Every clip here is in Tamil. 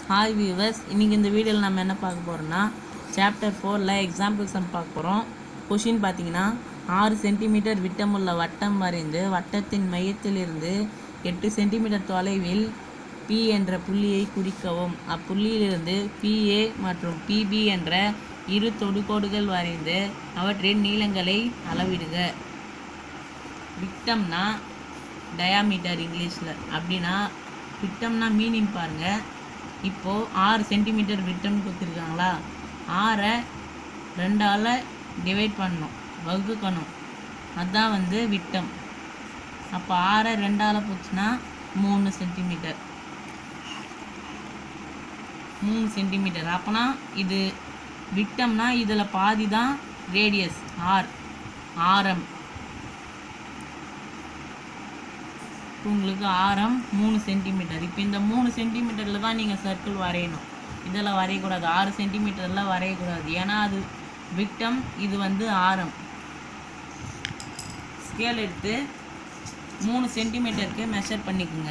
ஹாய் வியூவர்ஸ் இன்றைக்கி இந்த வீடியோவில் நம்ம என்ன பார்க்க போகிறோம்னா சாப்டர் ஃபோரில் எக்ஸாம்பிள் சம் பார்க்க போகிறோம் கொஷின் பார்த்தீங்கன்னா ஆறு சென்டிமீட்டர் விட்டமுள்ள வட்டம் வரைந்து வட்டத்தின் மையத்திலிருந்து எட்டு சென்டிமீட்டர் தொலைவில் பி என்ற புள்ளியை குறிக்கவும் அப்புள்ளியிலிருந்து பிஏ மற்றும் பிபி என்ற இரு தொடுகோடுகள் வரைந்து அவற்றின் நீளங்களை அளவிடுக விட்டம்னா டயாமீட்டர் இங்கிலீஷில் அப்படின்னா விட்டம்னா மீனிங் பாருங்கள் இப்போது ஆறு சென்டிமீட்டர் விட்டம் கொடுத்துருக்காங்களா ஆறை ரெண்டால் டிவைட் பண்ணணும் வகுக்கணும் அதுதான் வந்து விட்டம் அப்போ ஆறை ரெண்டால் போச்சுன்னா மூணு சென்டிமீட்டர் மூணு சென்டிமீட்டர் அப்போனா இது விட்டம்னா இதில் பாதி தான் ரேடியஸ் ஆர் ஆரம் உங்களுக்கு ஆரம் மூணு சென்டிமீட்டர் இப்போ இந்த மூணு சென்டிமீட்டரில் தான் நீங்கள் சர்க்கிள் வரையணும் இதில் வரையக்கூடாது ஆறு சென்டிமீட்டரில் வரையக்கூடாது ஏன்னா அது விட்டம் இது வந்து ஆரம் ஸ்கேல் எடுத்து மூணு சென்டிமீட்டருக்கு மெஷர் பண்ணிக்கோங்க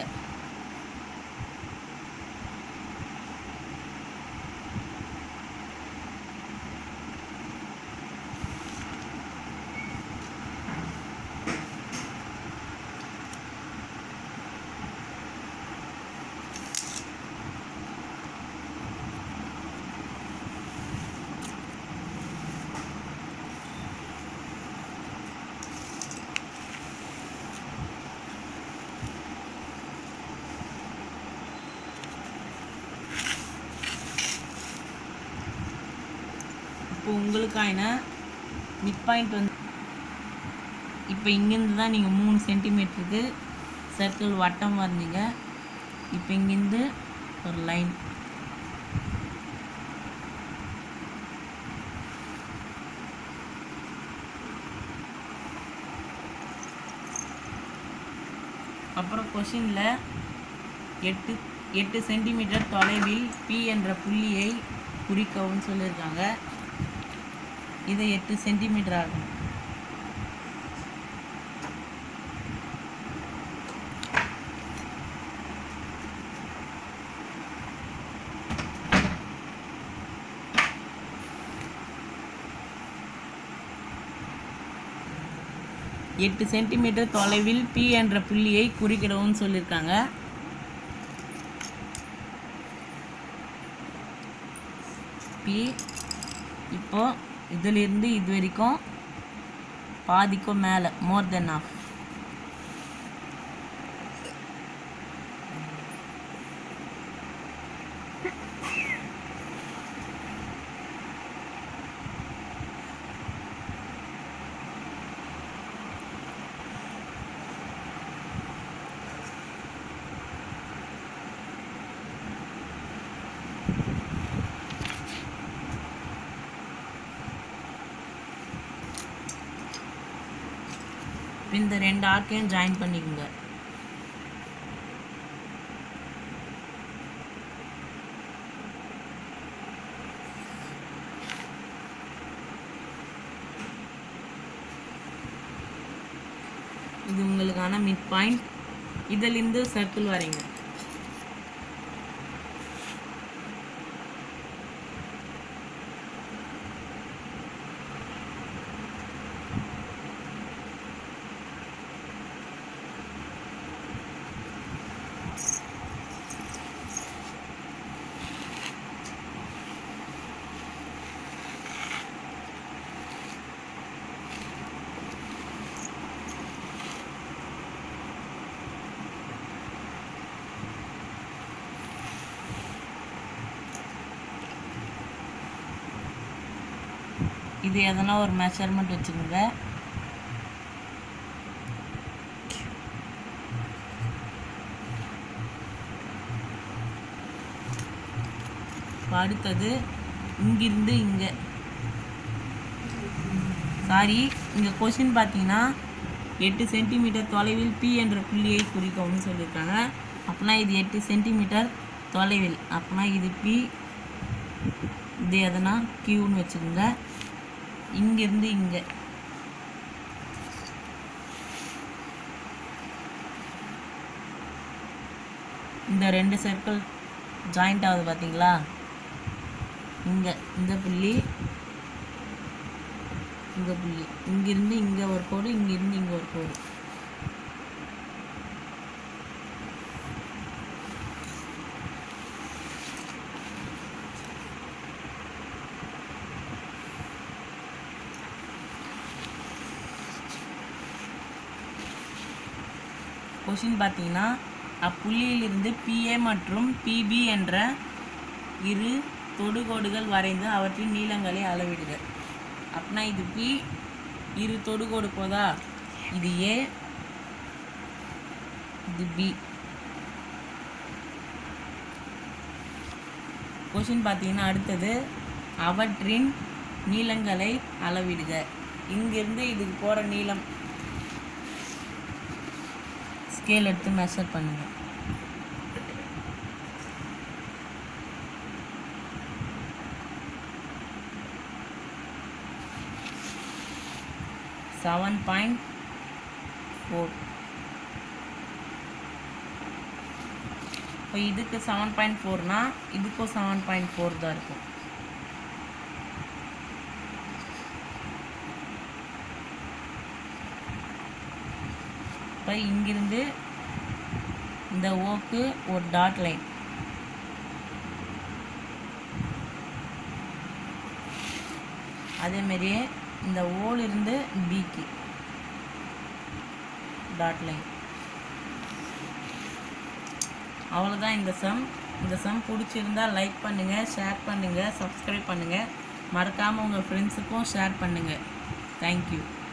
இப்போ உங்களுக்கான மிட் பாயிண்ட் வந்து இப்போ இங்கேருந்து தான் நீங்கள் மூணு சென்டிமீட்டருக்கு சர்க்கிள் வட்டம் வரைஞ்சிங்க இப்போ இங்கேருந்து ஒரு லைன் அப்புறம் கொஷினில் எட்டு எட்டு சென்டிமீட்டர் தொலைவில் பி என்ற புள்ளியை குறிக்கவும் சொல்லியிருக்காங்க இது எட்டு சென்டிமீட்டர் ஆகும் எட்டு சென்டிமீட்டர் தொலைவில் பி என்ற புள்ளியை குறிக்கிடவும் சொல்லியிருக்காங்க பி இப்போ இதிலிருந்து இது வரைக்கும் பாதிக்கும் மேலே மோர் தென் ஆஃப் இந்த ரெண்டு ஆர்க்கையும் ஜாயின் பண்ணிக்கோங்க இது உங்களுக்கான மிட் பாயிண்ட் இதிலிருந்து சர்க்கிள் வரைங்க இது எதனா ஒரு மெஷர்மெண்ட் வச்சுக்கோங்க இப்போ அடுத்தது இங்கிருந்து இங்கே சாரி இங்கே கொஷின் பார்த்தீங்கன்னா எட்டு சென்டிமீட்டர் தொலைவில் பி என்ற புள்ளியை குறிக்கவும் சொல்லியிருக்காங்க அப்படின்னா இது எட்டு சென்டிமீட்டர் தொலைவில் அப்படின்னா இது பி இது எதனா கியூன்னு வச்சுக்கோங்க இங்கிருந்து இங்கே இந்த ரெண்டு சர்க்கிள் ஜாயிண்ட் ஆகுது பார்த்தீங்களா இங்கே இந்த புள்ளி இந்த புள்ளி இங்கிருந்து இங்கே ஒரு கோடு இங்கிருந்து இங்கே ஒரு கோடு கொஷின் பார்த்தீங்கன்னா அப்புள்ளியிலிருந்து பிஏ மற்றும் பிபி என்ற இரு தொடுகோடுகள் வரைந்து அவற்றின் நீளங்களை அளவிடுக அப்படின்னா இது பி இரு தொடுகோடு போதா இது ஏ இது பி கொஷின் பார்த்தீங்கன்னா அடுத்தது அவற்றின் நீளங்களை அளவிடுக இங்கிருந்து இதுக்கு போகிற நீளம் ஸ்கேல் எடுத்து மெஷர் பண்ணுங்க செவன் பாயிண்ட் ஃபோர் இப்போ இதுக்கு செவன் பாயிண்ட் ஃபோர்னா இதுக்கும் செவன் பாயிண்ட் ஃபோர் தான் இருக்கும் இப்போ இங்கிருந்து இந்த ஓக்கு ஒரு டாட் லைன் அதேமாரியே இந்த ஓலிருந்து பிக்கு டாட் லைன் அவ்வளோதான் இந்த சம் இந்த சம் பிடிச்சிருந்தா லைக் பண்ணுங்கள் ஷேர் பண்ணுங்கள் சப்ஸ்கிரைப் பண்ணுங்கள் மறக்காமல் உங்கள் ஃப்ரெண்ட்ஸுக்கும் ஷேர் பண்ணுங்கள் தேங்க்யூ